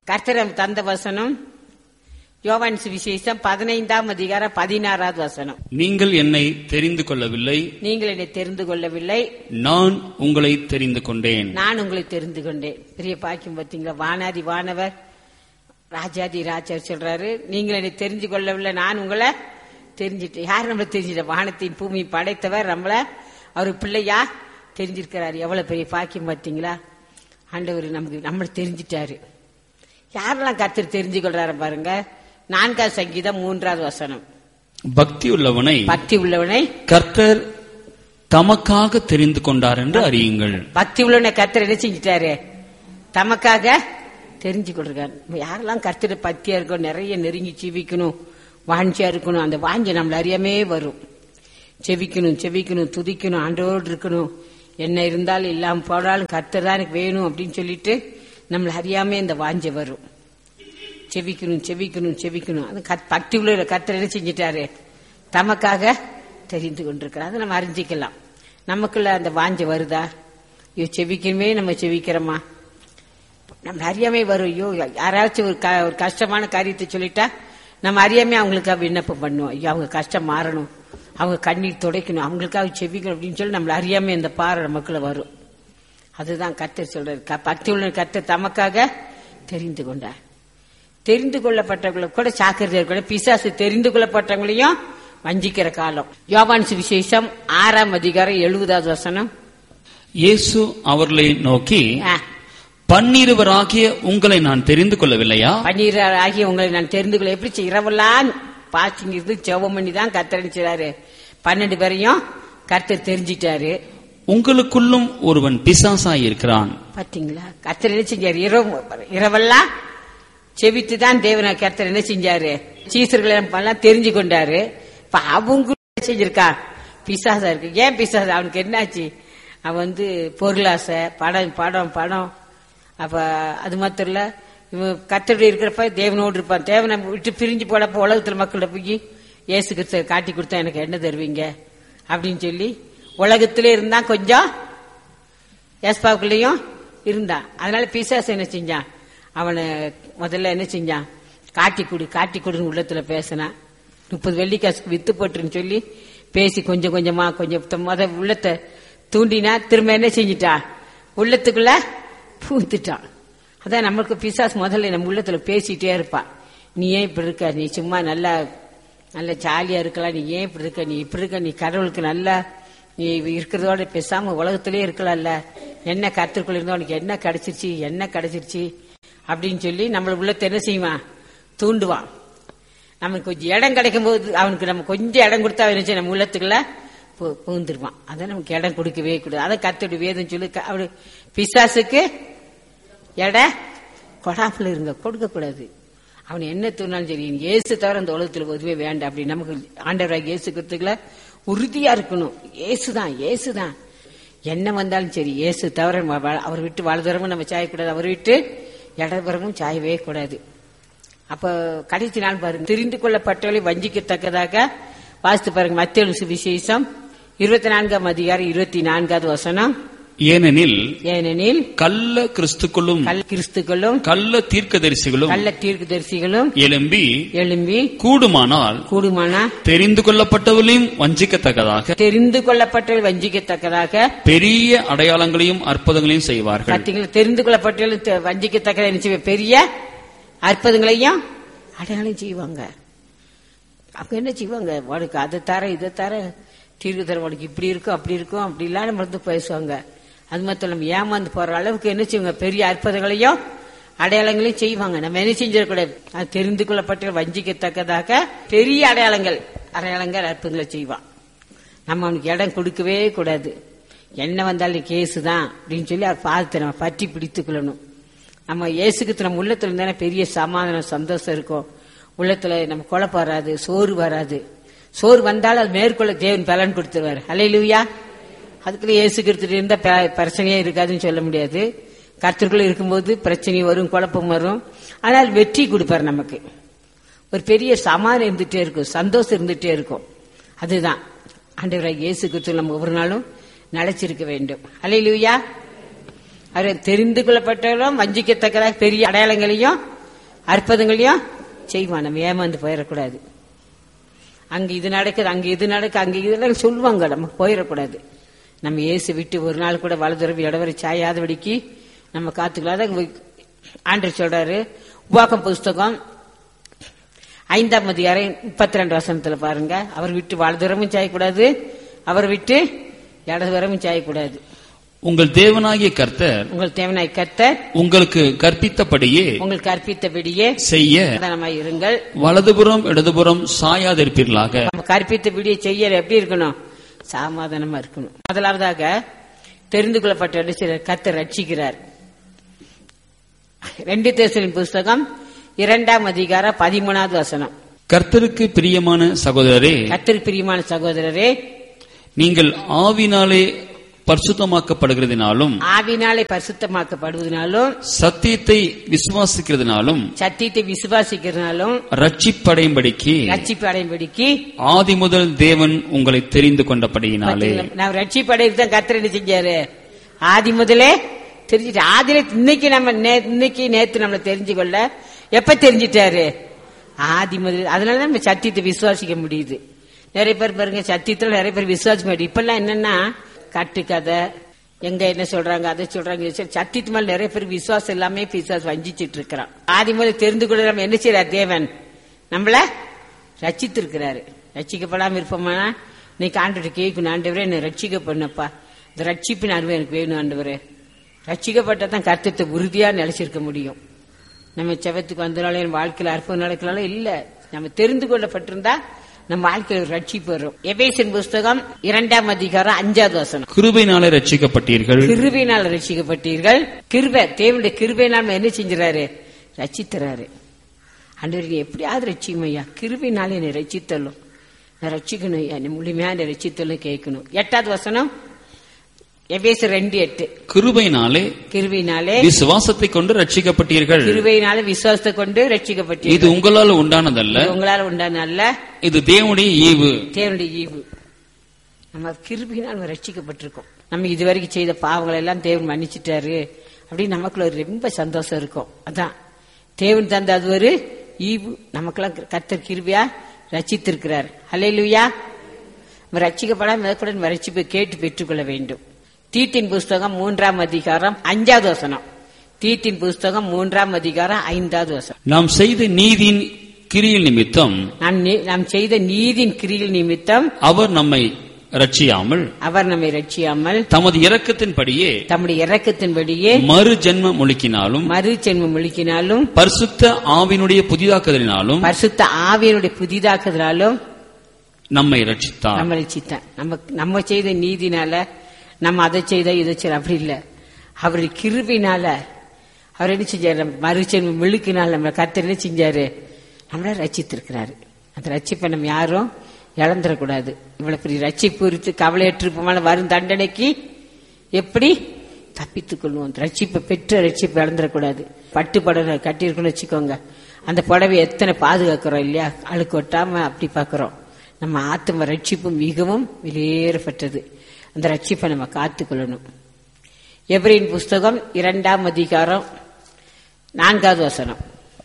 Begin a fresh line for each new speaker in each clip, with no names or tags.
கர்த்தரம் தந்த வசனம் யோவான் சுவிசேஷம் பதினைந்தாம் அதிகாரம் பதினாறாவது வசனம்
நீங்கள் என்னை தெரிந்து கொள்ளவில்லை
நீங்கள் என்னை தெரிந்து கொள்ளவில்லை
நான் உங்களை தெரிந்து கொண்டேன்
நான் உங்களை தெரிந்து கொண்டேன் பெரிய பாக்கியம் பார்த்தீங்களா வானாதி வானவர் ராஜாதி ராஜா சொல்றாரு நீங்கள் என்னை தெரிஞ்சு கொள்ளவில்லை நான் உங்களை தெரிஞ்சிட்டேன் யார் நம்மளை தெரிஞ்சிட்ட வானத்தின் பூமி படைத்தவர் நம்மள அவர் பிள்ளையா தெரிஞ்சிருக்கிறாரு எவ்வளவு பெரிய பாக்கியம் பார்த்தீங்களா ஆண்டவர் நமக்கு நம்மளை தெரிஞ்சிட்டாரு யாரெல்லாம் கர்த்தர் தெரிஞ்சு கொள்றாரு பாருங்க நான்காவது சங்கீதம் மூன்றாவது வசனம்
பக்தி உள்ளவனை
பக்தி உள்ளவனை
கர்த்தர் தமக்காக தெரிந்து கொண்டார் என்று அறியுங்கள்
பக்தி உள்ளவனை கர்த்தர் என்ன செஞ்சிட்டாரு தமக்காக தெரிஞ்சு கொண்டிருக்காரு நம்ம யாரெல்லாம் கர்த்தர் பக்தியா இருக்கணும் நிறைய நெருங்கி ஜீவிக்கணும் வாஞ்சியா இருக்கணும் அந்த வாஞ்சி நம்மள அறியாமே வரும் செவிக்கணும் செவிக்கணும் துதிக்கணும் ஆண்டோடு இருக்கணும் என்ன இருந்தாலும் இல்லாம போனாலும் கர்த்தர் தான் எனக்கு வேணும் அப்படின்னு சொல்லிட்டு நம்மள அறியாமே இந்த வாஞ்சை வரும் செவிக்கணும் செவிக்கணும் செவிக்கணும் அது கத்- பக்தி உள்ள கர்த்தர் என்ன செஞ்சிட்டாரு தமக்காக தெரிந்து கொண்டிருக்கிறார் அதை நம்ம அறிஞ்சிக்கலாம் நமக்குள்ள அந்த வாஞ்சை வருதா ஐயோ செவிக்கணுமே நம்ம செவிக்கிறோமா நம்ம அறியாமே வரும் ஐயோ யாராச்சும் ஒரு க- ஒரு கஷ்டமான காரியத்தை சொல்லிட்டா நம்ம அறியாமே அவங்களுக்காக விண்ணப்பம் பண்ணுவோம் ஐயோ அவங்க கஷ்டம் மாறணும் அவங்க கண்ணீர் துடைக்கணும் அவங்களுக்காக செவிக்கணும் அப்படின்னு சொல்லி நம்மள அறியாமே இந்த பாறை நமக்குள்ள வரும் அதுதான் கர்த்தர் சொல்றாரு க- பக்தி உள்ள கர்த்தர் தமக்காக தெரிந்து கொண்டார் தெரிந்து கொள்ளப்பட்டவங்களை கூட சாக்கிரதையா கூட பிசாசு தெரிந்து கொள்ளப்பட்டவங்களையும் வஞ்சிக்கிற காலம் யோவான் சுவிசேஷம் ஆறாம் அதிகாரம் எழுபதாவது வசனம்
இயேசு அவர்களை நோக்கி
ஆ,
பன்னிருவராகிய உங்களை நான் தெரிந்து கொள்ளவில்லையா
பன்னீர் ஆகிய உங்களை நான் தெரிந்து கொள்ள எப்படி செய்ய? இரவெல்லாம் பாசிங் இருந்து ஜெபம் பண்ணி தான் கத்தரிச்சாரு பன்னெண்டு பேரையும் கர்த்தர் தெரிஞ்சிட்டாரு
உங்களுக்குள்ளும் ஒருவன் பிசாசாய் இருக்கிறான்
பாத்தீங்களா கர்த்தர் என்ன செஞ்சாரு இரவு இரவெல்லாம் செவித்து தான் தேவன கர்த்தர் என்ன செஞ்சாரு சீசர்களை எல்லாம் தெரிஞ்சு கொண்டாரு இப்ப அவங்க என்ன செஞ்சிருக்கா பிசாசா இருக்கு ஏன் பிசாசா அவனுக்கு என்னாச்சு அவன் வந்து பொருளாசை படம் படம் படம் அப்ப அது மாத்திரம் இல்ல இவன் கத்தருடைய இருக்கிறப்ப தேவனோடு இருப்பான் தேவனை விட்டு பிரிஞ்சு போனப்ப உலகத்துல மக்கள்கிட்ட போய் இயேசு கிறிஸ்துவ காட்டி கொடுத்தா எனக்கு என்ன தருவீங்க அப்படின்னு சொல்லி உலகத்திலே இருந்தா கொஞ்சம் ஏஸ்பாவுக்குள்ளேயும் இருந்தான் அதனால பிசாசு என்ன செஞ்சான் அவனை முதல்ல என்ன செஞ்சான் காட்டி கொடு காட்டி கொடுன்னு உள்ளத்துல பேசினான் முப்பது வெள்ளிக்காசுக்கு வித்து போட்டுருன்னு சொல்லி பேசி கொஞ்சம் கொஞ்சமா கொஞ்சம் த- முத உள்ளத்தை தூண்டினா திரும்ப என்ன செஞ்சிட்டான் உள்ளத்துக்குள்ள பூத்துட்டான் அதான் நம்மளுக்கு பிசாசு முதல்ல நம்ம உள்ளத்துல பேசிட்டே இருப்பான் நீ ஏன் இப்படி இருக்க நீ சும்மா நல்லா நல்ல ஜாலியா இருக்கலாம் நீ ஏன் இப்படி இருக்க நீ இப்படி இருக்க நீ கடவுளுக்கு நல்லா நீ இருக்கிறதோட பேசாம உலகத்திலே இருக்கலாம்ல என்ன கருத்துக்குள்ள இருந்தா உனக்கு என்ன கிடைச்சிருச்சு என்ன கிடைச்சிருச்சு அப்படின்னு சொல்லி நம்மள உள்ளத்தை என்ன செய்வான் தூண்டுவான் நமக்கு கொஞ்சம் இடம் கிடைக்கும் போது அவனுக்கு நம்ம கொஞ்சம் இடம் கொடுத்தா அவன் என்ன செய்யும்? நம்ம உள்ளத்துக்குள்ள பூ- பூந்துருவான் அதை நமக்கு இடம் கொடுக்கவே கூடாது அதை கத்தோட வேதம் சொல்லி க- அவரு பிசாசுக்கு எடை கொடாமல் இருங்க கொடுக்க கூடாது அவன் என்ன தூணாலும் சரி இயேசு தவிர அந்த உலகத்துல எதுவே வேண்டாம் அப்படி நமக்கு ஆண்டவராக இயேசு கிறிஸ்துக்குள்ள உறுதியா இருக்கணும் இயேசுதான் இயேசுதான் என்ன வந்தாலும் சரி இயேசு தவிர நம்ம வா- அவர் விட்டு வாழ்தரமும் நம்ம சாயக்கூடாது அவர் விட்டு இடதுபுறமும் சாயவே கூடாது அப்ப கடைசி நாள் பாருங்க தெரிந்து கொள்ளப்பட்டவர்களை வஞ்சிக்கத்தக்கதாக வாசித்து பாருங்க மத்திய சுவிசேஷம் இருபத்தி நான்காம் அதிகாரம் இருபத்தி நான்காவது வசனம்
ஏனெனில்
ஏனெனில்
கள்ள கிறிஸ்துக்களும்
கல் கிறிஸ்துக்களும்
கள்ள தீர்க்கதரிசிகளும்
கள்ள தீர்க்கதரிசிகளும்
எழும்பி
எழும்பி
கூடுமானால்
கூடுமானா
தெரிந்து கொள்ளப்பட்டவர்களையும் வஞ்சிக்கத்தக்கதாக
தெரிந்து கொள்ளப்பட்டவர்கள் வஞ்சிக்கத்தக்கதாக
பெரிய அடையாளங்களையும் அற்புதங்களையும் செய்வார்கள்
பார்த்தீங்களா தெரிந்து கொள்ளப்பட்டவர்கள் தெ- வஞ்சிக்கத்தக்கதாக என்ன செய்வாங்க? பெரிய அற்புதங்களையும் அடையாளம் செய்வாங்க அவங்க என்ன செய்வாங்க உனக்கு அதை தர இதை தர தீர்வு தர உனக்கு இப்படி இருக்கும் அப்படி இருக்கும் அப்படிலாம் நம்ம வந்து பேசுவாங்க அது மட்டும் நம்ம ஏமாந்து போற அளவுக்கு என்ன செய்வாங்க பெரிய அற்புதங்களையும் அடையாளங்களையும் செய்வாங்க நம்ம என்ன செஞ்சிடக்கூடாது அது தெரிந்து கொள்ளப்பட்ட வஞ்சிக்கத்தக்கதாக பெரிய அடையாளங்கள் அடையாளங்கள் அற்புதங்களை செய்வான் நம்ம அவனுக்கு இடம் கொடுக்கவே கூடாது என்ன வந்தாலும் கேஸு தான் அப்படின்னு சொல்லி அவர் பார்த்து நம்ம பற்றி பிடித்துக் கொள்ளணும் நம்ம இயேசுக்கு நம்ம உள்ளத்துல இருந்தானே பெரிய சமாதானம் சந்தோஷம் இருக்கும் உள்ளத்துல நம்ம குழப்பம் வராது சோறு வராது சோறு வந்தாலும் அது மேற்கொள்ள தேவன் பலன் கொடுத்துருவாரு அலையிலுயா அதுக்குள்ள இயேசு கிறிஸ்துட்டு இருந்தா ப- பிரச்சனையே இருக்காதுன்னு சொல்ல முடியாது கர்த்தருக்குள்ள இருக்கும்போது பிரச்சனை வரும் குழப்பம் வரும் ஆனால் வெற்றி கொடுப்பார் நமக்கு ஒரு பெரிய சமாதானம் இருந்துட்டே இருக்கும் சந்தோஷம் இருந்துட்டே இருக்கும் அதுதான் ஆண்டவராக இயேசு கிறிஸ்து நம்ம ஒவ்வொரு நாளும் நிலைச்சிருக்க வேண்டும் அலையிலுயா அவர் தெரிந்து கொள்ளப்பட்டவர்களும் வஞ்சிக்கத்தக்கதாக பெரிய அடையாளங்களையும் அற்புதங்களையும் செய்வான் நம்ம ஏமாந்து போயிடக்கூடாது அங்க இது நடக்குது அங்க இது நடக்கு அங்க இதெல்லாம் சொல்லுவாங்க நம்ம போயிடக்கூடாது நம்ம இயேசு விட்டு ஒரு நாள் கூட வலதுறவு இடவரை சாயாதபடிக்கு நம்ம காத்துக்கலாம் ஆண்டர் சொல்றாரு உபாக்கம் புஸ்தகம் ஐந்தாம் அதிகாரம் முப்பத்தி ரெண்டு வசனத்துல பாருங்க அவர் விட்டு வலதுறமும் சாயக்கூடாது அவர் விட்டு இடதுவரமும் சாயக்கூடாது
உங்கள் தேவனாகிய கர்த்தர்
உங்கள் தேவனாய் கர்த்தர்
உங்களுக்கு கற்பித்தபடியே
உங்களுக்கு கற்பித்தபடியே
செய்ய
சமாதானமாய் இருங்கள்
வலதுபுறம் இடதுபுறம் சாயாதிருப்பீர்களாக
நம்ம கற்பித்தபடியே செய்ய எப்படி இருக்கணும் சமாதானமா இருக்கணும் முதலாவதாக தெரிந்து கொள்ளப்பட்ட சிலர் கர்த்தர் ரட்சிக்கிறார் ரெண்டு தேசலின் புஸ்தகம் இரண்டாம் அதிகாரம் பதிமூணாவது வசனம்
கர்த்தருக்கு பிரியமான சகோதரரே
கர்த்தர் பிரியமான சகோதரரே
நீங்கள் ஆவினாலே பரிசுத்தமாக்கப்படுகிறதினாலும்
ஆவினாலே பரிசுத்தமாக்கப்படுவதனாலும்
சத்தியத்தை விசுவாசிக்கிறதுனாலும்
சத்தியத்தை விசுவாசிக்கிறதுனாலும்
ரட்சிப்படையும்படிக்கு
ரட்சிப்பு அடையும்படிக்கு
ஆதி முதல் தேவன் உங்களை தெரிந்து கொண்டபடியினாலே
நான் ரட்சிப்பு அடையிறது தான் கர்த்தர் என்ன செஞ்சாரு ஆதி முதலே தெரிஞ்சுட்டு ஆதியில இன்னைக்கு நம்ம நே- இன்னைக்கு நேத்து நம்மள தெரிஞ்சு கொள்ள எப்ப தெரிஞ்சிட்டாரு ஆதி முதல் அதனால தான் நம்ம சத்தியத்தை விசுவாசிக்க முடியுது நிறைய பேர் பாருங்க சத்தியத்துல நிறைய பேர் விசுவாசிக்க முடியும் இப்பெல்லாம் என்னன்னா கட்டுக்கதை எங்க என்ன சொல்றாங்க அதை சொல்றாங்க இதை சொல்றாங்க. சத்தியத்து மேல நிறைய பேர் விசுவாசம் எல்லாமே விசுவாசம் வஞ்சிச்சிட்டு இருக்கிறான் ஆதி முதல் தெரிந்து கொள்ள நம்ம என்ன செய்யறார் தேவன் நம்மள ரட்சித்திருக்கிறாரு ரட்சிக்கப்படாம இருப்போமானா இன்னைக்கு ஆண்டு கேட்கணும் ஆண்டவரே என்னை ரட்சிக்க பண்ணப்பா இந்த ரட்சிப்பின் அனுபவம் எனக்கு வேணும் ஆண்டவரே ரட்சிக்கப்பட்டா தான் கர்த்தத்தை உறுதியா நிலைச்சிருக்க முடியும் நம்ம செவத்துக்கு வந்தனால என் வாழ்க்கையில அற்புதம் நடக்கலாம் இல்ல நம்ம தெரிந்து கொள்ளப்பட்டிருந்தா நம்ம வாழ்க்கையில ஒரு ரட்சிப்பு வரும் எபேசின் புஸ்தகம் இரண்டாம் அதிகாரம் அஞ்சாவது வசனம்
கிருபையினாலே ரட்சிக்கப்பட்டீர்கள்
கிருபையினால் ரட்சிக்கப்பட்டீர்கள் கிருபை தேவனுடைய கிருபையினால் நம்ம என்ன செஞ்சுறாரு ரட்சித்தராரு ஆண்டவர் நீ எப்படியாவது ரட்சிக்கும் ஐயா கிருபையினால என்னை ரட்சித்தள்ளும் நான் ரட்சிக்கணும் ஐயா நீ முழுமையா என்னை ரட்சித்தலும் கேட்கணும் எட்டாவது வசனம் எபேசு ரெண்டு எட்டு
கிருபையினாலே
கிருபையினாலே
விசுவாசத்தை கொண்டு ரட்சிக்கப்பட்டீர்கள்
கிருபையினால விசுவாசத்தை கொண்டு
இது
ரட்சிக்கப்பட்டீர்கள்
உங்களால் உண்டானதல்ல
இது உங்களால் உண்டான அல்ல
இது தேவனுடைய ஈவு
தேவனுடைய ஈவு நம்ம கிருபினால் நம்ம ரட்சிக்கப்பட்டிருக்கோம் நம்ம இதுவரைக்கும் செய்த பாவங்களை எல்லாம் தேவன் மன்னிச்சிட்டாரு அப்படின்னு நமக்குள்ள ஒரு ரொம்ப சந்தோஷம் இருக்கும் அதான் தேவன் தந்த அது ஒரு ஈவு நமக்கெல்லாம் கர்த்தர் கிருபியா ரட்சித்திருக்கிறார் ஹalleluya நம்ம ரட்சிக்கப்படாம கூட நம்ம ரட்சிப்பை கேட்டு பெற்றுக்கொள்ள வேண்டும் தீத்தின் புஸ்தகம் மூன்றாம் அதிகாரம் அஞ்சாவது வசனம் தீத்தின் புஸ்தகம் மூன்றாம் அதிகாரம் ஐந்தாவது வசனம்
நாம் செய்த நீதியின் கிரியில் நிமித்தம்
நாம் நி- நாம் செய்த நீதின் கிரியில் நிமித்தம்
அவர் நம்மை ரட்சியாமல்
அவர் நம்மை ரட்சியாமல்
தமது இரக்கத்தின்படியே
தம்முடைய இறக்கத்தின்படியே
மறு ஜென்ம முழுக்கினாலும்
மறு ஜென்மம் முழுக்கினாலும்
பரிசுத்த ஆவினுடைய புதிதாக்குதலினாலும்
பரிசுத்த ஆவியனுடைய புதிதாக்குதலாலும்
நம்மை ரட்சித்தார்
நம்ம ரட்சித்தான் நம்ம நம்ம செய்த நீதினால நம்ம அதை செய்த இதை செய்த அப்படி இல்ல அவருடைய கிருபினால அவர் என்ன செஞ்சாரு நம்ம மறுஜென்மம் முழுக்கினால நம்ம கர்த்தர் என்ன செஞ்சாரு நம்மள ரட்சித்திருக்கிறாரு அந்த ரட்சிப்பை நம்ம யாரும் இழந்துடக்கூடாது இவ்வளவு பெரிய ரட்சிப்பு குறித்து கவலையற்றிருப்போமான வரும் தண்டனைக்கு எப்படி தப்பித்துக் கொள்வோம் அந்த ரட்சிப்பை பெற்ற ரட்சிப்பை இழந்துடக்கூடாது பட்டு புடவை கட்டியிருக்கணும்னு வச்சுக்கோங்க அந்த புடவை எத்தனை பாதுகாக்கிறோம் இல்லையா அழுக்கு ஒட்டாம அப்படி பார்க்கிறோம் நம்ம ஆத்ம ரட்சிப்பு மிகவும் வெளியேறப்பட்டது அந்த ரட்சிப்பை நம்ம காத்துக்கொள்ளணும் எப்ரின் புஸ்தகம் இரண்டாம் அதிகாரம் நான்காவது வசனம்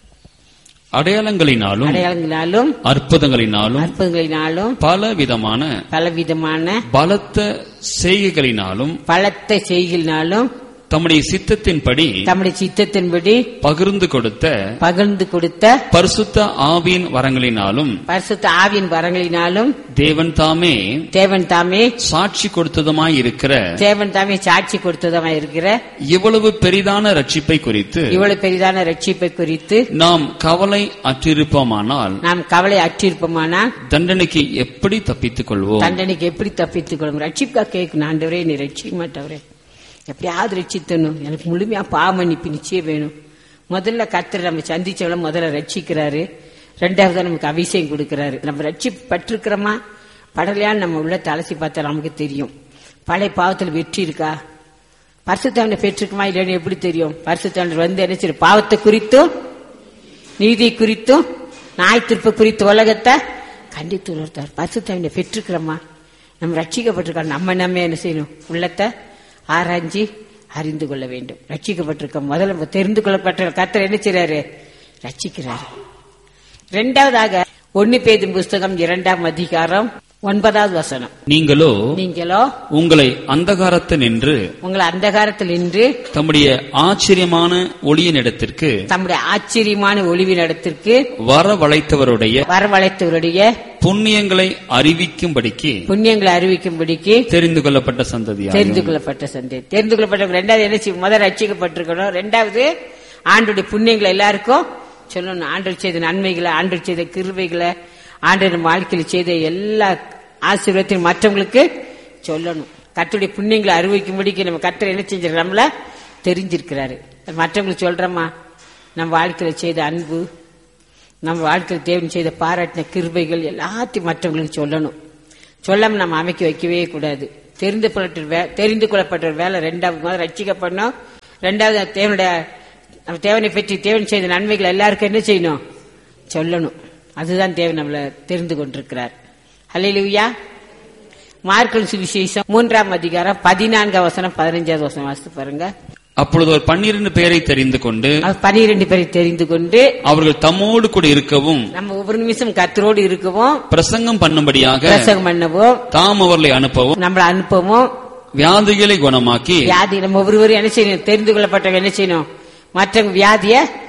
அடையாளங்களினாலும்
அடையாளங்களாலும்
அற்புதங்களினாலும்
அற்புதங்களினாலும்
பல விதமான
பலவிதமான
பலத்த செய்கைகளினாலும்
பலத்த செய்களினாலும்
தம்முடைய சித்தத்தின்படி
தம்முடைய சித்தத்தின்படி
பகிர்ந்து கொடுத்த
பகிர்ந்து கொடுத்த
பரிசுத்த ஆவியின் வரங்களினாலும்
பரிசுத்த ஆவியின் வரங்களினாலும்
தேவன் தாமே
தேவன் தாமே
சாட்சி கொடுத்ததுமாய் இருக்கிற
தேவன் தாமே சாட்சி கொடுத்ததமா இருக்கிற
இவ்வளவு பெரிதான ரட்சிப்பை குறித்து
இவ்வளவு பெரிதான ரட்சிப்பை குறித்து
நாம் கவலை அற்றிருப்போமானால்
நாம் கவலை அற்றிருப்போமானால்
தண்டனைக்கு எப்படி தப்பித்துக் கொள்வோம்
தண்டனைக்கு எப்படி தப்பித்துக் கொள்ளும் ரட்சிப்பா கேட்கணும் ஆண்டவரே நீ ரட்சிக்க மாட்டவரே எப்படியாவது ரட்சித்தணும் எனக்கு முழுமையா பாவமன்னிப்பு நிச்சயம் வேணும் முதல்ல கர்த்தர் நம்ம சந்திச்சவள முதல்ல ரட்சிக்கிறாரு ரெண்டாவது நமக்கு அபிஷேகம் கொடுக்கிறாரு நம்ம ரட்சி பட்டிருக்கிறோமா படலையான்னு நம்ம உள்ள அலசி பார்த்தா நமக்கு தெரியும் பழைய பாவத்தில் வெற்றி இருக்கா பரிசுத்தாண்டை பெற்றிருக்குமா இல்லைன்னு எப்படி தெரியும் பரிசுத்தாண்டர் வந்து என்ன செய்யும் பாவத்தை குறித்தும் நீதி குறித்தும் நாய் திருப்ப குறித்து உலகத்தை கண்டித்து உணர்த்தார் பரிசுத்தாவினை பெற்றுக்கிறோமா நம்ம ரட்சிக்கப்பட்டிருக்கோம் நம்ம நம்ம என்ன செய்யணும் உள்ளத்தை ஆராய்ஞ்சி அறிந்து கொள்ள வேண்டும் ரட்சிக்கப்பட்டிருக்கோம் முதல்ல நம்ம தெரிந்து கொள்ளப்பட்ட கர்த்தர் என்ன செய்றாரு ரட்சிக்கிறார் ரெண்டாவதாக ஒன்னு பேதும் புஸ்தகம் இரண்டாம் அதிகாரம் ஒன்பதாவது வசனம்
நீங்களோ
நீங்களோ
உங்களை அந்தகாரத்து நின்று
உங்களை அந்தகாரத்தில் நின்று
தம்முடைய ஆச்சரியமான ஒளியினிடத்திற்கு
தம்முடைய ஆச்சரியமான ஒளிவின் இடத்திற்கு
வரவழைத்தவருடைய
வரவழைத்தவருடைய
புண்ணியங்களை அறிவிக்கும்படிக்கு
புண்ணியங்களை அறிவிக்கும்படிக்கு
தெரிந்து கொள்ளப்பட்ட சந்ததியாகும்
தெரிந்து கொள்ளப்பட்ட சந்தேகம் தெரிந்து கொள்ளப்பட்ட ரெண்டாவது என்ன செய்யும்? முதல் ரட்சிக்கப்பட்டிருக்கணும் ரெண்டாவது ஆண்டுடைய புண்ணியங்களை எல்லாருக்கும் சொல்லணும் ஆண்டு செய்த நன்மைகளை ஆண்டு செய்த கிருபைகளை ஆண்டு நம்ம வாழ்க்கையில் செய்த எல்லா ஆசீர்வாதத்தையும் மற்றவங்களுக்கு சொல்லணும் கத்துடைய புண்ணியங்களை அறிவிக்கும்படிக்கு நம்ம கத்தர் என்ன செஞ்சிருக்க நம்மள தெரிஞ்சிருக்கிறாரு மற்றவங்களுக்கு சொல்றோமா நம்ம வாழ்க்கையில செய்த அன்பு நம்ம வாழ்க்கையில் தேவன் செய்த பாராட்டின கிருபைகள் எல்லாத்தையும் மற்றவங்களுக்கு சொல்லணும் சொல்லாம நம்ம அமைக்க வைக்கவே கூடாது தெரிந்து கொள்ளப்பட்ட வே- தெரிந்து கொள்ளப்பட்ட வேலை ரெண்டாவது முதல் ரட்சிக்கப்படணும் ரெண்டாவது தேவனுடைய நம்ம தேவனை பற்றி தேவன் செய்த நன்மைகள் எல்லாருக்கும் என்ன செய்யணும் சொல்லணும் அதுதான் தேவன் நம்மளை தெரிந்து கொண்டிருக்கிறார் ஹalleluya மார்க்கல் சுவிசேஷம் மூன்றாம் அதிகாரம் பதினான்காம் வசனம் பதினஞ்சாவது வசனம் வாசித்து பாருங்க
அப்பொழுது ஒரு பன்னிரண்டு பேரை தெரிந்து கொண்டு
அவர் பனிரெண்டு பேரை தெரிந்து கொண்டு
அவர்கள் தம்மோடு கூட இருக்கவும்
நம்ம ஒவ்வொரு நிமிஷம் கத்தரோடு இருக்கவும்
பிரசங்கம் பண்ணும்படியாக
பிரசங்கம் பண்ணவும்
தாம் அவர்களை அனுப்பவும்
நம்மளை அனுப்பவும்
வியாதிகளை குணமாக்கி
வியாதி நம்ம ஒவ்வொருவரும் என்ன செய்யணும் தெரிந்து கொள்ளப்பட்டவங்க என்ன செய்யணும் மற்றவங்க வியாதிய